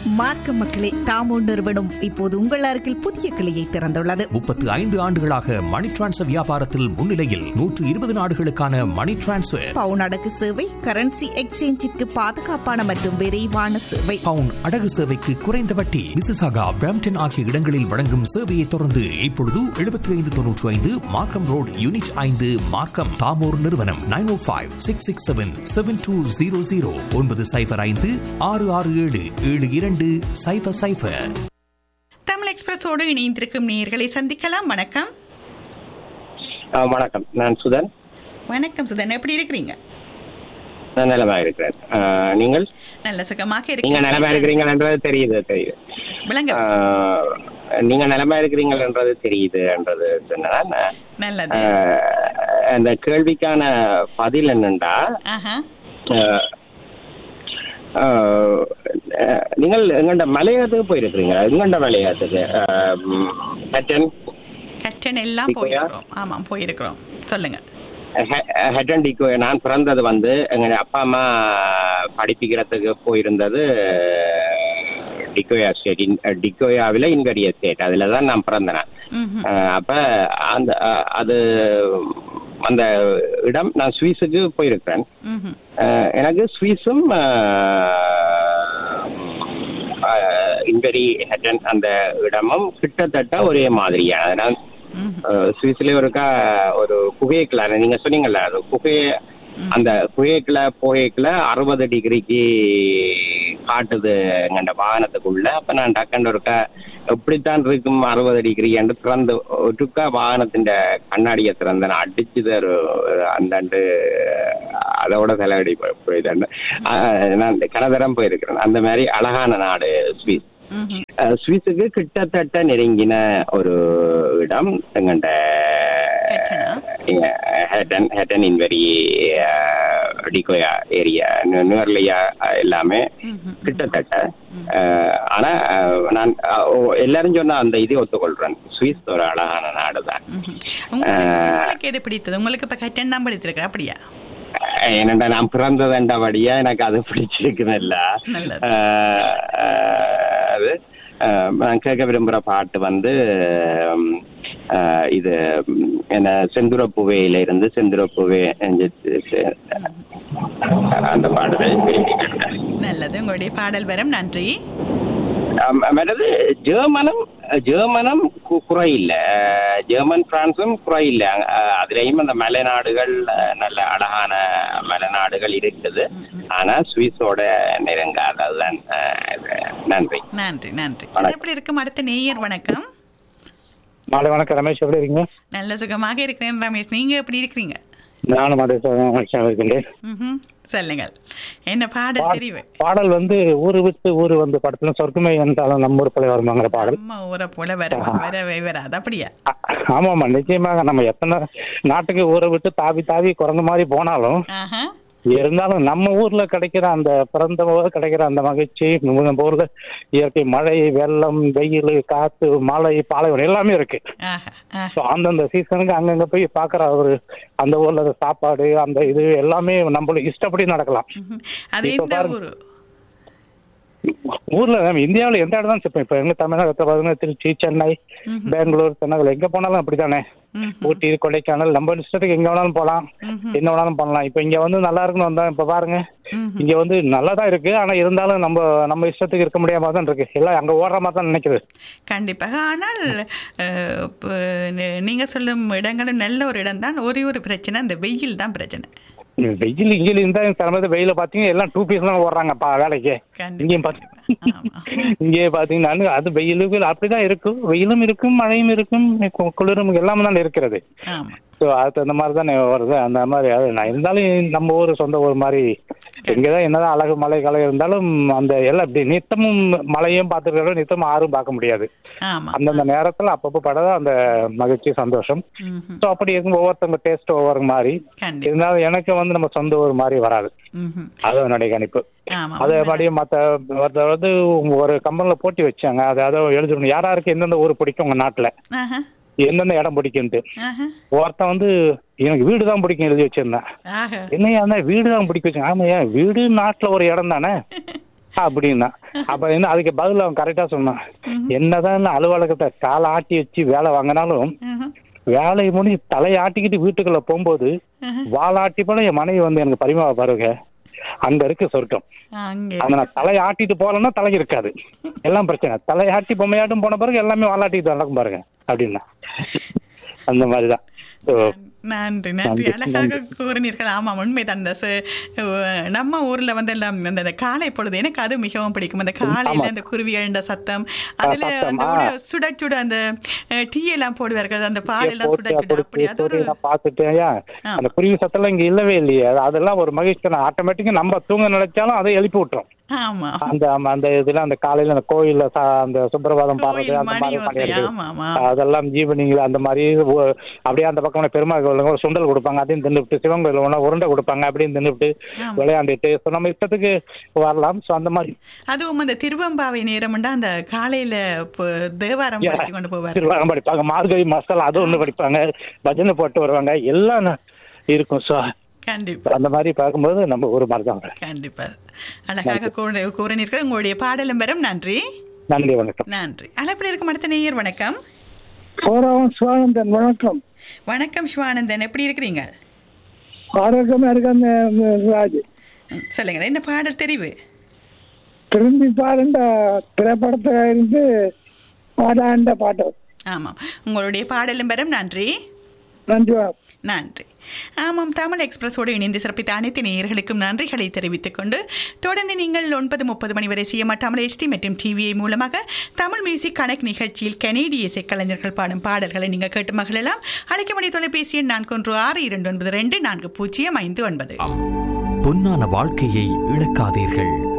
மார்க்க மக்களே தாமோ நிறுவனம் இப்போது உங்கள் அருகில் புதிய கிளையை திறந்துள்ளது முப்பத்து ஐந்து ஆண்டுகளாக மணி டிரான்ஸ்ஃபர் வியாபாரத்தில் முன்னிலையில் நூற்று இருபது நாடுகளுக்கான மணி டிரான்ஸ்ஃபர் பவுன் அடகு சேவை கரன்சி எக்ஸ்சேஞ்சிற்கு பாதுகாப்பான மற்றும் விரைவான சேவை பவுன் அடகு சேவைக்கு குறைந்த வட்டி மிசிசாகா பிரம்டன் ஆகிய இடங்களில் வழங்கும் சேவையை தொடர்ந்து இப்பொழுது எழுபத்தி ஐந்து தொன்னூற்றி ஐந்து மார்க்கம் ரோட் யூனிட் ஐந்து மார்க்கம் தாமோர் நிறுவனம் nine O five six six seven seven two zero zero ஒன்பது சைஃபர் ஐந்து ஆறு ஆறு ஏழு ஏழு இரண்டு சைஃபர் சைஃபர் தமிழ் எக்ஸ்பிரஸோடு இணைந்திருக்கும் நேயர்களை சந்திக்கலாம் வணக்கம் ஆ, வணக்கம் நான் சுதன் வணக்கம் சுதன் எப்படி இருக்கிறீங்க நான் நலமா இருக்கிறேன் ஆ, நீங்கள் நல்ல சுகமாக நீங்க இருக்கீங்க நலமா இருக்கிறீங்கன்றது தெரியுது தெரியுது விளங்க ஆ, நீங்க நலமா இருக்கிறீங்கன்றது தெரியுதுன்றது சொன்னேன் நல்லது ஆ, அந்த கேள்விக்கான பதில் என்னண்டா ஆஹா ஆ, ஆ, நீங்கள் எங்கண்ட மலையாளத்துக்கு போயிருக்கிறீங்களா எங்கண்ட மலையாளத்துக்கு ஹட்டன் கட்டன் எல்லாம் இப்பயா? போயிருக்கிறோம் ஆமாம் போயிருக்கிறோம் சொல்லுங்க ஹட்டன் டிகோ நான் பிறந்தது வந்து எங்க அப்பா அம்மா படிப்பிக்கிறதுக்கு போயிருந்தது டிகோயா ஸ்டேட் டிகோயாவில் இன்கரிய ஸ்டேட் அதில் தான் நான் பிறந்தேன் ம்ஹும். அஹ் அப்ப அந்த அஹ் அது அந்த இடம் நான் சுவிஸுக்கு போயிருக்கிறேன் ம்ஹும். அஹ் எனக்கு சுவிஸும் இன்கரி ஹெட்டன் அந்த இடமும் கிட்டத்தட்ட ஒரே மாதிரியான அதனால் ம்ஹும். சுவிஸ்ல ஒருக்கா ஒரு குகைக்குள்ள நீங்க சொன்னீங்கல்ல அது குகை அந்த குகைக்குள்ள புகைக்குள்ள அறுபது டிகிரிக்கு காட்டுது எங்கண்ட வாகனத்துக்குள்ள அப்ப நான் டக்குன்னு ஒருக்கா எப்படித்தான் இருக்கும் அறுபது டிகிரி என்று திறந்து ஒருக்கா வாகனத்தின் கண்ணாடியை திறந்த நான் அடிச்சுது ஒரு ஒரு அந்தாண்டு அதோட செலவடி போயிட்டு நான் கனதரம் போயிருக்கிறேன் அந்த மாதிரி அழகான நாடு சுவிஸ் ம்ஹும். அஹ் சுவிஸுக்கு கிட்டத்தட்ட நெருங்கின ஒரு இடம் எங்கண்ட கட்டனா? Hatton Hatton in very Dickoya area Nuwara Eliya எல்லாமே ம்ஹும். கிட்டத்தட்ட அஹ், ஆனா அஹ், நான் அஹ், ஓ, எல்லாரும் சொன்ன அந்த இதை ஒத்துக்கொள்றேன் சுவிஸ் ஒரு அழகான நாடு தான் ம்ஹும். உங்களுக்கு உங்களுக்கு எது பிடித்தது உங்களுக்கு இப்ப கட்டன் தான் பிடித்திருக்கு அப்படியா ஏனண்டா நான் பிறந்ததண்டபடியா எனக்கு அது பிடிச்சிருக்குதில்ல நல்லது. அஹ், அஹ், அது அஹ், நான் கேட்க விரும்புற பாட்டு வந்து உம், அஹ், இது உம், என்ன செந்துரப்புவையில இருந்து செந்துரப்புவே அந்த பாடலை விரும்பி கேட்டேன். நல்லது உங்களுடைய பாடல் வரும் நன்றி அம், மற்றது ஜெர்மனும் ஜெர்மனும் கு- குறையில்ல அஹ், ஜெர்மன் பிரான்சும் குறையில்ல அஹ், அதுலயும் அந்த மலைநாடுகள் அஹ், நல்ல அழகான மலைநாடுகள் இருக்குது ஆனா சுவிஸோட நெருங்காது அதுதான் அஹ், இது. நன்றி நன்றி நன்றி வணக்கம். எப்படி இருக்கும் அடுத்த நேயர் வணக்கம் மாலை வணக்கம் ரமேஷ் எப்படி இருக்கீங்க நல்ல சுகமாக இருக்கிறேன் ரமேஷ் நீங்க எப்படி இருக்கிறீங்க நானும் அதே மகிழ்ச்சியாக இருக்கின்றேன் ம்ஹும். சொல்லுங்கள் என்ன பாடல் பா- தெரிவு பாடல் வந்து ஊரு விட்டு ஊரு வந்து படத்துல சொர்க்கமே என்றாலும் நம்ம ஊர் பிள்ளை வருமாங்கிற பாடல் அம்மா ஊரை போல வர வரவே வராது அப்படியா ஆ- ஆமாமா நிச்சயமாக நம்ம எத்தனை நாட்டுக்கு ஊரை விட்டு தாவி தாவி குரங்கு மாதிரி போனாலும் ஆஹா இருந்தாலும் நம்ம ஊர்ல கிடைக்கிற அந்த பிறந்த போது கிடைக்கிற அந்த மகிழ்ச்சி நம்ம ஊர்ல இயற்கை மழை வெள்ளம் வெயில் காத்து மழை பாலைவனம் எல்லாமே இருக்கு ஆஹா ஆஹா ஸோ அந்தந்த சீசனுக்கு அங்கங்க போய் பாக்குற ஒரு அந்த ஊர்ல அந்த சாப்பாடு அந்த இது எல்லாமே நம்மளுக்கு இஷ்டப்படி நடக்கலாம் ம்ஹும். அது இப்ப எந்த பாருங்க. ஊரு ஊர்ல நம்ம இந்தியாவுல எந்த இடம் தான் இப்போ இப்ப எங்க தமிழகத்துல பாருங்க திருச்சி சென்னை பெங்களூர் தென்னகல் எங்க போனாலும் அப்படித்தானே ம்ஹும். ஊட்டி கொடைக்கானல் நம்ம இஷ்டத்துக்கு எங்க வேணாலும் போலாம் என்ன வேணாலும் பண்ணலாம் இப்ப இங்க வந்து நல்லா இருக்குன்னு வந்தா இப்ப பாருங்க ம்ஹும். இங்க வந்து நல்லா தான் இருக்கு ஆனா இருந்தாலும் நம்ம நம்ம இஷ்டத்துக்கு இருக்க முடியாம தான் இருக்கு எல்லாம் அங்க ஓடுற மாதிரி தான் நினைக்குது கண்டிப்பாக ஆனால் அஹ், இப்ப நி- நீங்க சொல்லும் இடங்களும் நல்ல ஒரு இடம் தான் ஒரே ஒரு பிரச்சனை அந்த வெயில் தான் பிரச்சனை வெயில் இங்க இருந்தா சில வெயில பாத்தீங்கன்னா எல்லாம் டூ பீஸ் தான் ஓடுறாங்க பா வேலைக்கு கண்டிப்பா, இங்கேயும் பாத்து ஆமா. இங்கே பாத்தீங்கன்னா அது வெயிலுக்கு அப்படிதான் இருக்கும் வெயிலும் இருக்கும் மழையும் இருக்கும் கு- குளிரும் எல்லாமே தான் இருக்கிறது ஆமா ஸோ அது அந்த மாதிரி தானே வருது அந்த மாதிரி அது நான் இருந்தாலும் நம்ம ஊர் சொந்த ஊர் மாதிரி இங்கதான் என்னதான் அழகு மலை கலை இருந்தாலும் அந்த எல்லாம் இப்படி நித்தமும் மலையும் பார்த்துருக்கோம் நித்தமும் ஆறும் பார்க்க முடியாது ஆமா அந்தந்த நேரத்துல அப்பப்போ படத அந்த மகிழ்ச்சி சந்தோஷம் ம்ஹும். ஸோ அப்படி இருக்கும் ஒவ்வொருத்தவங்க டேஸ்ட் ஒவ்வொரு மாதிரி கண்டிப்பா இருந்தாலும் எனக்கு வந்து நம்ம சொந்த ஊர் மாதிரி வராது ம்ஹும். அது என்னுடைய கணிப்பு ஆமா அதே மாதிரி மற்ற ஒருத்தர் வந்து ஒரு கம்பெனில போட்டி வச்சாங்க அது அதை எழுதணும் யாராருக்கு எந்தெந்த ஊர் பிடிக்கும் உங்க நாட்டுல ஆஹா, எந்தெந்த இடம் பிடிக்கும்ட்டு ஆஹா, ஒருத்தன் வந்து எனக்கு வீடு தான் பிடிக்கும் எழுதி வச்சிருந்தேன் ஆஹா. என்னையா இருந்தா வீடு தான் பிடிக்க வச்சு ஆமாய்யா வீடு நாட்டுல ஒரு இடம் தானே அப்படின்னா அப்ப என்ன அதுக்கு பதில் அவன் கரெக்டா சொன்னான் என்னதான் அலுவலகத்தை காலை ஆட்டி வச்சு வேலை வாங்கினாலும் ம்ஹும். வேலையை முடிஞ்சு தலையை ஆட்டிக்கிட்டு வீட்டுக்குள்ள போகும்போது வாலாட்டி போல என் மனைவி வந்து எனக்கு பரிமாவ பாருங்க அங்க இருக்கு சொர்க்கம் அங்கே அந்த நான் தலையை ஆட்டிட்டு போகலன்னா தலை இருக்காது எல்லாம் பிரச்சனை தலையாட்டி பொம்மையாட்டும் போன பிறகு எல்லாமே வாலாட்டிட்டு நடக்கும் பாருங்க அப்படின்னா அந்த மாதிரிதான் So, நன்றி நன்றி நன்றி, அழகாக கூறினீர்கள் ஆமாம் உண்மைதான் அந்த சு- அஹ் நம்ம ஊர்ல வந்து எல்லாம் அந்த அந்த காலை பொழுது எனக்கு அது மிகவும் பிடிக்கும் அந்த காலையில ஆமா. அந்த குருவி எழுந்த சத்தம் அதுல சத்தம், அந்த ஆ. ஒரு சுட சுட அந்த அஹ், டீ எல்லாம் போடுவார்கள் அந்த பாலெல்லாம் சுட போட்டு சுட அப்படி குடிச்சு அது ஒரு பொடி நான் பார்த்துட்டேன் ஏன், ஆ. அந்த குருவி சத்தம்லாம் இங்க இல்லவே இல்லையே அது- அதெல்லாம் ஒரு மகிழ்ச்சி தான் ஆட்டோமேட்டிக்கா நம்ம தூங்க நினைச்சாலும் அதை எழுப்பி விட்டுரும் ஆமா அந்த ஆமா, அந்த இதுல அந்த காலையில அந்த கோயில்ல சா- அந்த சுப்பிரபாதம் பாடுறது கோயில் அந்த மணி மாதிரி ஓசை, பண்ணிடுறது ஆமா, ஆமா. அதெல்லாம் ஈவினிங்ல அந்த மாதிரி ஒ- அப்படியே அந்த பக்கம் பெருமாள் கோயிலுங்க ஒரு சுண்டல் கொடுப்பாங்க அதையும் தின்னுவிட்டு சிவன் கோயில் ஒண்ணா உருண்டை கொடுப்பாங்க அப்படியும் தின்னுவிட்டு ஆமா. விளையாண்டுட்டு ஸோ நம்ம இஷ்டத்துக்கு வரலாம் ஸோ அந்த மாதிரி அதுவும் அந்த திருவம்பாவை நேரம்டா அந்த காலையில இப்போ தேவாரம் படித்து கொண்டு போவார் திருவாரம் படிப்பாங்க மார்கழி மாசத்துல அது ஒண்ணு படிப்பாங்க பஜனை போட்டு வருவாங்க எல்லாம் ந- இருக்கும் ஸோ கண்டிப்பா அந்த மாதிரி பார்க்கும்போது நம்ம ஒரு மாதிரி தான் கண்டிப்பா அழகாக கூற- கூறினீர்கள் உங்களுடைய பாடலும் பெறும் நன்றி நன்றி வணக்கம் நன்றி அழைப்பில் இருக்கும் அடுத்த நேயர் வணக்கம் போறவன் சுவானந்தன் வணக்கம் வணக்கம் சிவானந்தன் எப்படி இருக்கிறீங்க ஆரோக்கியமா இருக்காங்க ராஜ் ம், சொல்லுங்க என்ன பாடல் தெரிவு திரும்பி பாருண்ட திரைப்படத்துல இருந்து பாடாண்ட பாட்டு ஆமாம் உங்களுடைய பாடலும் பெறும் நன்றி நன்றி வணக்கம். நன்றி ஆமாம் தமிழ் எக்ஸ்பிரஸோடு இணைந்து சிறப்பித்த அனைத்து நேயர்களுக்கும் நன்றிகளை தெரிவித்துக் கொண்டு தொடர்ந்து நீங்கள் ஒன்பது முப்பது மணி வரை சிஎம் தமிழ் எஸ்டி மற்றும் டிவிஐ மூலமாக தமிழ் மியூசிக் கணக்கு நிகழ்ச்சியில் கனேடிய இசைக்கலைஞர்கள் பாடும் பாடல்களை நீங்கள் கேட்டு மகிழலாம் அழைக்கமணி தொலைபேசி எண் நான்கு ஒன்று ஆறு இரண்டு ஒன்பது ரெண்டு நான்கு பூஜ்ஜியம் ஐந்து ஒன்பது பொன்னான வாழ்க்கையை இழக்காதீர்கள்